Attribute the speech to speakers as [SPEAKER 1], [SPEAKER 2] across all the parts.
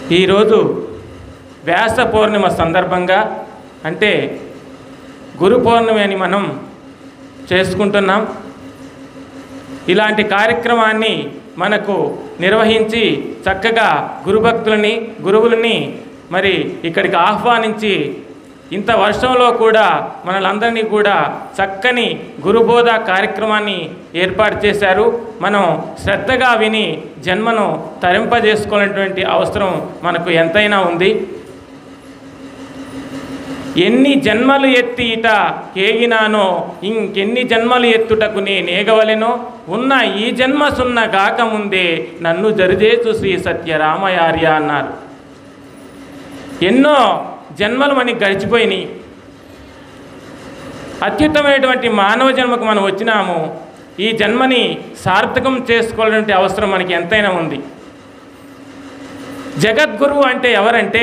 [SPEAKER 1] ఈరోజు వ్యాస పౌర్ణిమ సందర్భంగా అంటే గురు పౌర్ణమి అని మనం చేసుకుంటున్నాం ఇలాంటి కార్యక్రమాన్ని మనకు నిర్వహించి చక్కగా గురుభక్తులని గురువులని మరి ఇక్కడికి ఆహ్వానించి ఇంత వర్షంలో కూడా మనలందరినీ కూడా చక్కని గురుబోధ కార్యక్రమాన్ని ఏర్పాటు చేశారు మనం శ్రద్ధగా విని జన్మను తరింపజేసుకోవాలనేటువంటి అవసరం మనకు ఎంతైనా ఉంది ఎన్ని జన్మలు ఎత్తి ఇట కేగినానో ఇంకెన్ని జన్మలు ఎత్తుటకు నేనేగవలెనో ఉన్న ఈ జన్మ సున్న గాకముందే నన్ను జరిచేసు శ్రీ సత్యరామయార్య అన్నారు ఎన్నో జన్మలు మనకి గడిచిపోయినాయి అత్యుత్తమైనటువంటి మానవ జన్మకు మనం వచ్చినాము ఈ జన్మని సార్థకం చేసుకోవాలంటే అవసరం మనకి ఎంతైనా ఉంది జగద్గురువు అంటే ఎవరంటే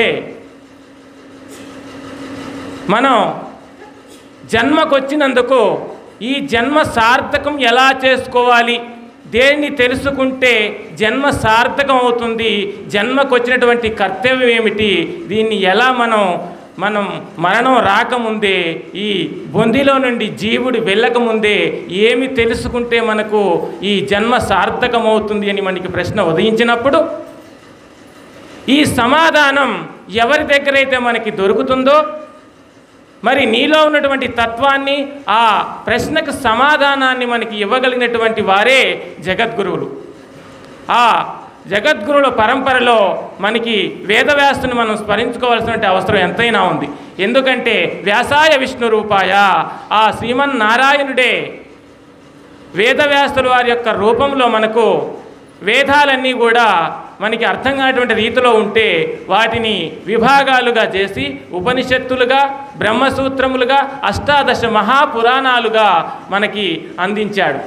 [SPEAKER 1] మనం జన్మకొచ్చినందుకు ఈ జన్మ సార్థకం ఎలా చేసుకోవాలి దేన్ని తెలుసుకుంటే జన్మ సార్థకం అవుతుంది జన్మకొచ్చినటువంటి కర్తవ్యం ఏమిటి దీన్ని ఎలా మనం మనం మరణం రాకముందే ఈ బొందిలో నుండి జీవుడు వెళ్ళకముందే ఏమి తెలుసుకుంటే మనకు ఈ జన్మ సార్థకమవుతుంది అని మనకి ప్రశ్న ఉదయించినప్పుడు ఈ సమాధానం ఎవరి దగ్గరైతే మనకి దొరుకుతుందో మరి నీలో ఉన్నటువంటి తత్వాన్ని ఆ ప్రశ్నకు సమాధానాన్ని మనకి ఇవ్వగలిగినటువంటి వారే జగద్గురువులు ఆ జగద్గురువుల పరంపరలో మనకి వేదవ్యాసుని మనం స్మరించుకోవాల్సిన అవసరం ఎంతైనా ఉంది ఎందుకంటే వ్యాసాయ విష్ణు రూపాయ ఆ శ్రీమన్నారాయణుడే వేదవ్యాసుల వారి యొక్క రూపంలో మనకు వేదాలన్నీ కూడా మనకి అర్థం కానటువంటి రీతిలో ఉంటే వాటిని విభాగాలుగా చేసి ఉపనిషత్తులుగా బ్రహ్మసూత్రములుగా అష్టాదశ మహాపురాణాలుగా మనకి అందించాడు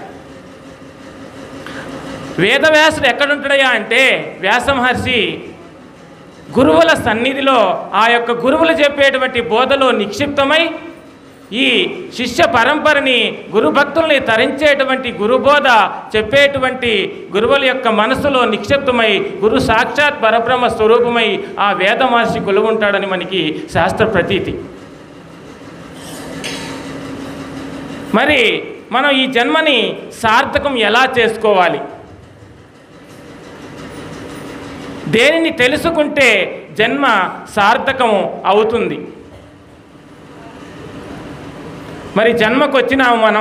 [SPEAKER 1] వేదవ్యాసుడు ఎక్కడుంటాడయా అంటే వ్యాస మహర్షి గురువుల సన్నిధిలో ఆ యొక్క గురువులు చెప్పేటువంటి బోధలో నిక్షిప్తమై ఈ శిష్య పరంపరని గురుభక్తుల్ని తరించేటువంటి గురుబోధ చెప్పేటువంటి గురువుల యొక్క మనసులో నిక్షిప్తమై గురు సాక్షాత్ పరబ్రహ్మ స్వరూపమై ఆ వేద మహర్షి కొలువుంటాడని మనకి శాస్త్ర ప్రతీతి మరి మనం ఈ జన్మని సార్థకం ఎలా చేసుకోవాలి దేనిని తెలుసుకుంటే జన్మ సార్థకం అవుతుంది మరి జన్మకు వచ్చినాము మనం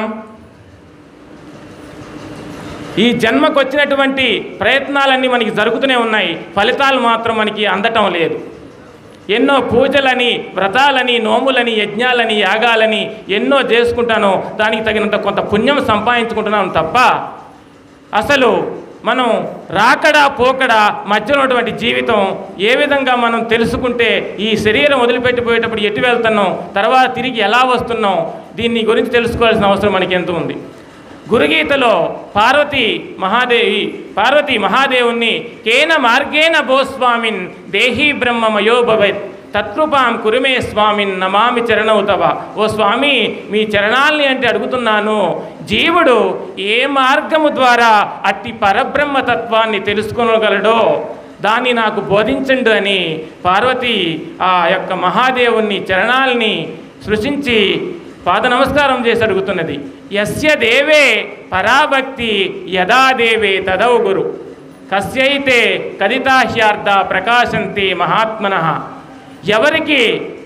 [SPEAKER 1] ఈ జన్మకు వచ్చినటువంటి ప్రయత్నాలన్నీ మనకి జరుగుతూనే ఉన్నాయి ఫలితాలు మాత్రం మనకి అందటం లేదు ఎన్నో పూజలని వ్రతాలని నోములని యజ్ఞాలని యాగాలని ఎన్నో చేసుకుంటానో దానికి తగినంత కొంత పుణ్యం సంపాదించుకుంటున్నాం తప్ప అసలు మనం రాకడా పోకడా మధ్యలో ఉన్నటువంటి జీవితం ఏ విధంగా మనం తెలుసుకుంటే ఈ శరీరం వదిలిపెట్టిపోయేటప్పుడు ఎటు వెళ్తున్నాం తర్వాత తిరిగి ఎలా వస్తున్నాం దీన్ని గురించి తెలుసుకోవాల్సిన అవసరం మనకి ఎంత ఉంది గురుగీతలో పార్వతి మహాదేవి పార్వతి మహాదేవుణ్ణి కేన మార్గేణ భోస్వామిన్ దేహీ బ్రహ్మమయో భవేత్ తత్కృపాం కురుమే స్వామిన్ నమామి చరణౌతవ ఓ స్వామి మీ చరణాల్ని అంటే అడుగుతున్నాను జీవుడు ఏ మార్గము ద్వారా అట్టి పరబ్రహ్మ తత్వాన్ని తెలుసుకోగలడో దాన్ని నాకు బోధించండు అని పార్వతి ఆ యొక్క మహాదేవుని చరణాల్ని సృష్టించి పాద నమస్కారం చేసి అడుగుతున్నది యస్య దేవే పరాభక్తి యదా దేవే తదౌ గురు కస్యైతే కదితాహ్యార్థ ప్రకాశంతే మహాత్మన ఎవరికి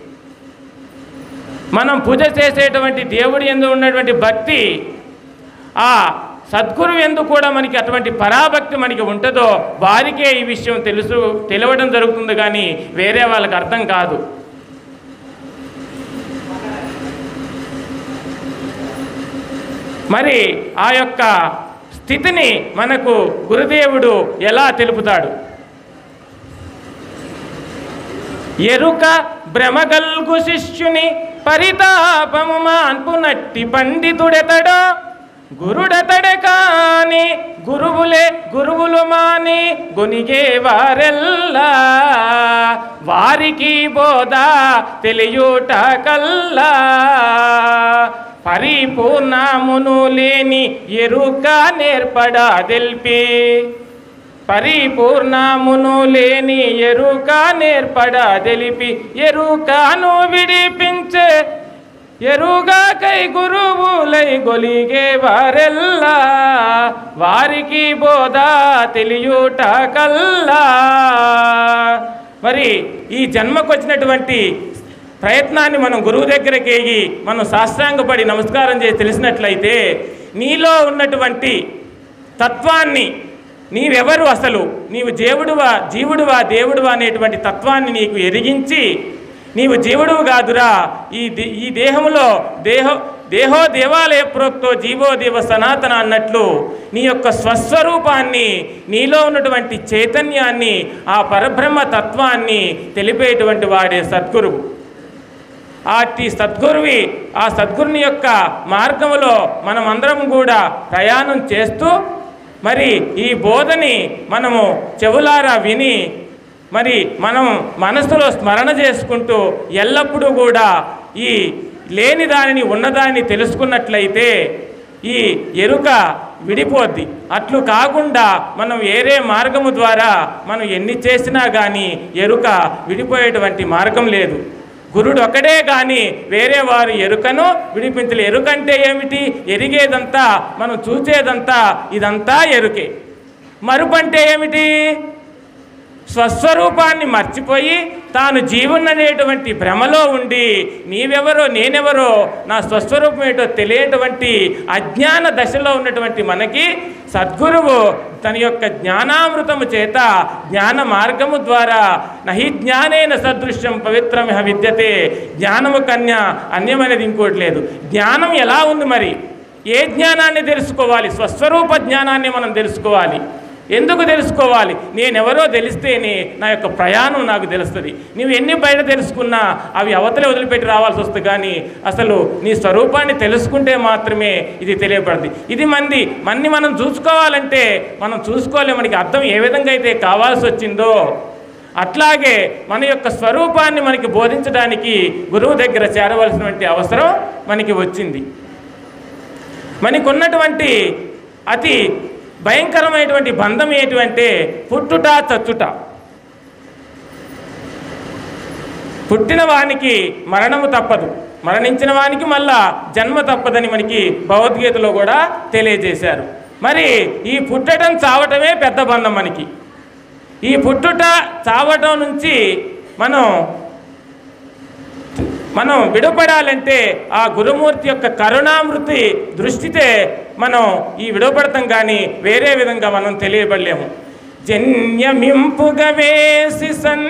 [SPEAKER 1] మనం పూజ చేసేటువంటి దేవుడి ఎందు ఉన్నటువంటి భక్తి ఆ సద్గురు ఎందు కూడా మనకి అటువంటి పరాభక్తి మనకి ఉంటుందో వారికే ఈ విషయం తెలుసు తెలియడం జరుగుతుంది కానీ వేరే వాళ్ళకి అర్థం కాదు మరి ఆ యొక్క స్థితిని మనకు గురుదేవుడు ఎలా తెలుపుతాడు ఎరుక భ్రమగల్గు శిష్యుని పరితాపము మాన్పునట్టి పండితుడెతడో గురుడెతడే కాని గురువులే గురువులు మాని గొనిగే వారెల్లా వారికి బోధ తెలియుట కల్లా పరిపూర్ణమును లేని ఎరుక నేర్పడా తెల్పి పరిపూర్ణమును లేని ఎరుక నేర్పడ తెలిపి ఎరుకను విడిపించే ఎరుగా కై గురువులై గొలిగే వారెల్లా వారికి బోధ తెలియుట కల్లా మరి ఈ జన్మకొచ్చినటువంటి ప్రయత్నాన్ని మనం గురువు దగ్గరికి ఎగి మనం సాష్టాంగపడి నమస్కారం చేసి తెలిసినట్లయితే నీలో ఉన్నటువంటి తత్వాన్ని నీవెవరు అసలు నీవు దేవుడువా జీవుడువా దేవుడువా అనేటువంటి తత్వాన్ని నీకు ఎరిగించి నీవు జీవుడువు కాదురా ఈ దే- ఈ దేహంలో దేహ దేహో దేవాలయ ప్రోక్తో జీవో దేవ సనాతన అన్నట్లు నీ యొక్క స్వస్వరూపాన్ని నీలో ఉన్నటువంటి చైతన్యాన్ని ఆ పరబ్రహ్మ తత్వాన్ని తెలిపేటువంటి వాడే సద్గురువు అట్టి సద్గురువి ఆ సద్గురుని యొక్క మార్గములో మనం అందరం కూడా ప్రయాణం చేస్తూ మరి ఈ బోధని మనము చెవులారా విని మరి మనం మనసులో స్మరణ చేసుకుంటూ ఎల్లప్పుడూ కూడా ఈ లేని దానిని ఉన్నదాన్ని తెలుసుకున్నట్లయితే ఈ ఎరుక విడిపోద్ది అట్లు కాకుండా మనం వేరే మార్గము ద్వారా మనం ఎన్ని చేసినా కానీ ఎరుక విడిపోయేటువంటి మార్గం లేదు గురుడు ఒకడే కానీ వేరే వారు ఎరుకను విడిపించలే ఎరుకంటే ఏమిటి ఎరిగేదంతా మనం చూసేదంతా ఇదంతా ఎరుకే మరుపంటే ఏమిటి స్వస్వరూపాన్ని మర్చిపోయి తాను జీవుననేటువంటి భ్రమలో ఉండి నీవెవరో నేనెవరో నా స్వస్వరూపం ఏంటో తెలియటువంటి అజ్ఞాన దశలో ఉన్నటువంటి మనకి సద్గురువు తన యొక్క జ్ఞానామృతము చేత జ్ఞాన మార్గము ద్వారా నహి జ్ఞానేన సదృశ్యం పవిత్రమిహ విద్యతే జ్ఞానము కన్య అన్యమైనది ఇంకోటి లేదు జ్ఞానం ఎలా ఉంది మరి ఏ జ్ఞానాన్ని తెలుసుకోవాలి స్వస్వరూప జ్ఞానాన్ని మనం తెలుసుకోవాలి ఎందుకు తెలుసుకోవాలి నేనెవరో తెలిస్తేనే నా యొక్క ప్రయాణం నాకు తెలుస్తుంది నువ్వు ఎన్ని బయట తెలుసుకున్నా అవి అవతలే వదిలిపెట్టి రావాల్సి వస్తుంది కానీ అసలు నీ స్వరూపాన్ని తెలుసుకుంటే మాత్రమే ఇది తెలియబడింది ఇది మంది మన్ని మనం చూసుకోవాలంటే మనం చూసుకోలే మనకి అర్థం ఏ విధంగా అయితే కావాల్సి వచ్చిందో అట్లాగే మన యొక్క స్వరూపాన్ని మనకి బోధించడానికి గురువు దగ్గర చేరవలసినటువంటి అవసరం మనకి వచ్చింది మనకున్నటువంటి అతి భయంకరమైనటువంటి బంధం ఏంటంటే పుట్టుట చచ్చుట పుట్టిన వానికి మరణము తప్పదు మరణించిన వానికి మళ్ళా జన్మ తప్పదని మనకి భగవద్గీతలో కూడా తెలియజేశారు మరి ఈ పుట్టడం చావటమే పెద్ద బంధం మనకి ఈ పుట్టుట చావటం నుంచి మనం మనం విడపడాలంటే ఆ గురుమూర్తి యొక్క కరుణామృతి దృష్టితే మనం ఈ విడపడతాం కానీ వేరే విధంగా మనం తెలియబడలేము జన్యమింపుగా వేసి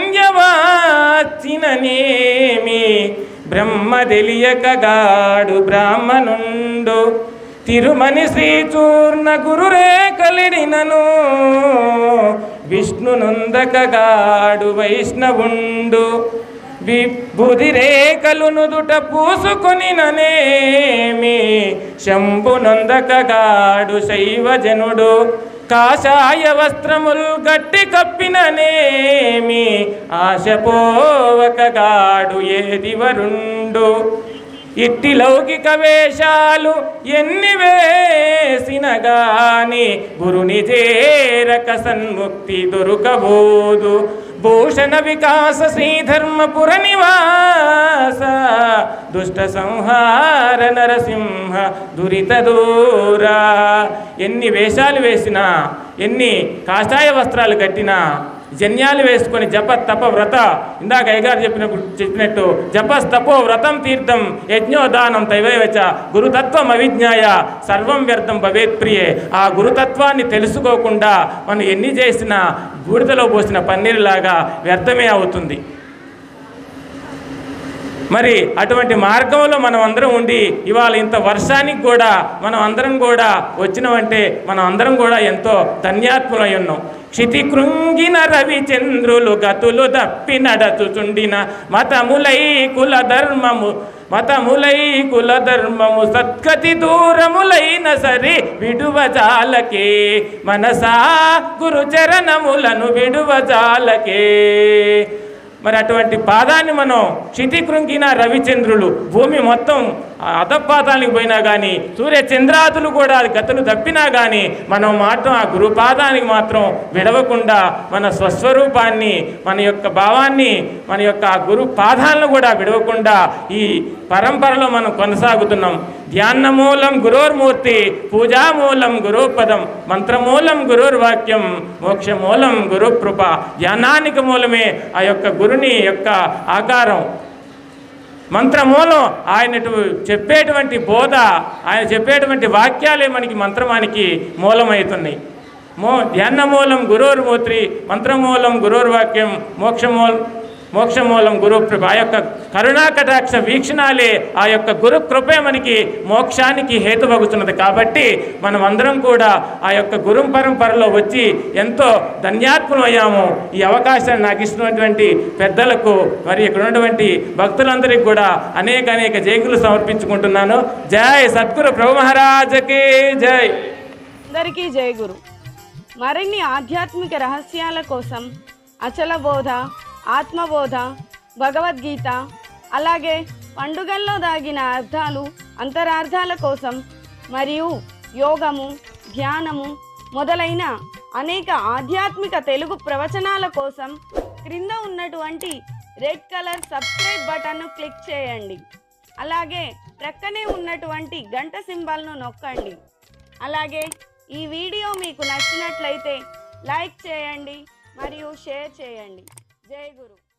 [SPEAKER 1] సంధ్యవాచిననేమి బ్రహ్మ తెలియకగాడు బ్రాహ్మణుండు తిరుమని శ్రీచూర్ణ గురురే కలిడినను విష్ణునందకగాడు వైష్ణవుండు విభుది రేఖలు నుదుట పూసుకొనిననేమి శంభునందకగాడు శైవజనుడు కాషాయ వస్త్రముల్ గట్టి కప్పిననేమి ఆశపోవకగాడు ఏది వరుండు ఇట్టి లౌకిక వేషాలు ఎన్ని వేసిన గాని గురుని చేరక సన్ముక్తి దొరకబోదు భూషణ వికాస శ్రీధర్మపుర నివాస దుష్ట సంహార నరసింహ దురిత దూరా ఎన్ని వేషాలు వేసినా ఎన్ని కాషాయ వస్త్రాలు కట్టినా జన్యాలు వేసుకొని జప తప వ్రత ఇందాక అయ్యగారు చెప్పినప్పుడు చెప్పినట్టు జపస్ తపో వ్రతం తీర్థం యజ్ఞోదానం తైవైవచ గురుతత్వం అవిజ్ఞాయ సర్వం వ్యర్థం భవేత్ ప్రియే ఆ గురుతత్వాన్ని తెలుసుకోకుండా మనం ఎన్ని చేసినా బూడిదలో పోసిన పన్నీరులాగా వ్యర్థమే అవుతుంది మరి అటువంటి మార్గంలో మనం అందరం ఉండి ఇవాళ ఇంత వర్షానికి కూడా మనం అందరం కూడా వచ్చినామంటే మనం అందరం కూడా ఎంతో ధన్యాత్ములై ఉన్నాం క్షితి కృంగిన రవిచంద్రులు గతులు దప్పి నడచుచుండిన మతములై కుల ధర్మము మతములై కుల ధర్మము సత్కతి దూరములైన సరే విడువజాలకే మనసా గురుచరణములను విడువజాలకే మరి అటువంటి పాదాన్ని మనం క్షితి కృంగిన రవిచంద్రులు భూమి మొత్తం అధపాతానికి పోయినా కానీ సూర్య చంద్రాదులు కూడా గతులు తప్పినా కానీ మనం మాత్రం ఆ గురుపాదానికి మాత్రం విడవకుండా మన స్వస్వరూపాన్ని మన యొక్క భావాన్ని మన యొక్క ఆ గురు పాదాలను కూడా విడవకుండా ఈ పరంపరలో మనం కొనసాగుతున్నాం ధ్యానమూలం గురోర్మూర్తి పూజామూలం గురుపదం మంత్రమూలం గురుర్వాక్యం మోక్షమూలం గురుకృప ధ్యానానికి మూలమే ఆ యొక్క గురుని యొక్క ఆకారం మంత్రమూలం ఆయన చెప్పేటువంటి బోధ ఆయన చెప్పేటువంటి వాక్యాలే మనకి మంత్రమానికి మూలమవుతున్నాయి మో ధ్యానమూలం గురోర్మూర్తి మంత్రమూలం గురోర్వాక్యం మోక్షమూలం మోక్షమూలం గురు కృప ఆ యొక్క కరుణా కటాక్ష వీక్షణాలే ఆ యొక్క గురు కృపే మనకి మోక్షానికి హేతువగుతున్నది కాబట్టి మనం అందరం కూడా ఆ యొక్క గురు పరంపరలో వచ్చి ఎంతో ధన్యాత్మం అయ్యాము ఈ అవకాశాన్ని నాకు ఇస్తున్నటువంటి పెద్దలకు మరి ఇక్కడ ఉన్నటువంటి భక్తులందరికీ కూడా అనేక అనేక జైకులు సమర్పించుకుంటున్నాను జై సద్గురు ప్రభు మహారాజకి జై
[SPEAKER 2] అందరికీ జయ గురు మరిన్ని ఆధ్యాత్మిక రహస్యాల కోసం అచల బోధ ఆత్మబోధ భగవద్గీత అలాగే పండుగల్లో దాగిన అర్థాలు అంతరార్థాల కోసం మరియు యోగము ధ్యానము మొదలైన అనేక ఆధ్యాత్మిక తెలుగు ప్రవచనాల కోసం క్రింద ఉన్నటువంటి రెడ్ కలర్ సబ్స్క్రైబ్ బటన్ను క్లిక్ చేయండి అలాగే ప్రక్కనే ఉన్నటువంటి గంట సింబల్ను నొక్కండి అలాగే ఈ వీడియో మీకు నచ్చినట్లయితే లైక్ చేయండి మరియు షేర్ చేయండి జై గురు